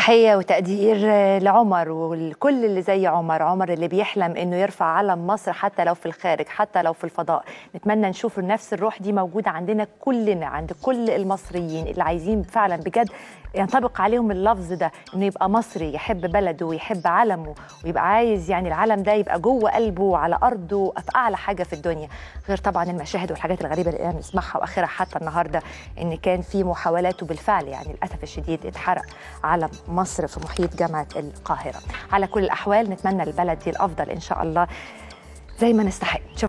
تحية وتقدير لعمر والكل اللي زي عمر عمر اللي بيحلم انه يرفع علم مصر حتى لو في الخارج حتى لو في الفضاء نتمنى نشوف نفس الروح دي موجودة عندنا كلنا عند كل المصريين اللي عايزين فعلا بجد ينطبق عليهم اللفظ ده انه يبقى مصري يحب بلده ويحب علمه ويبقى عايز يعني العلم ده يبقى جوه قلبه وعلى ارضه في اعلى حاجه في الدنيا غير طبعا المشاهد والحاجات الغريبه اللي بنسمعها واخرها حتى النهارده ان كان في محاولات وبالفعل يعني للاسف الشديد اتحرق علم مصر في محيط جامعه القاهره على كل الاحوال نتمنى البلد دي الافضل ان شاء الله زي ما نستحق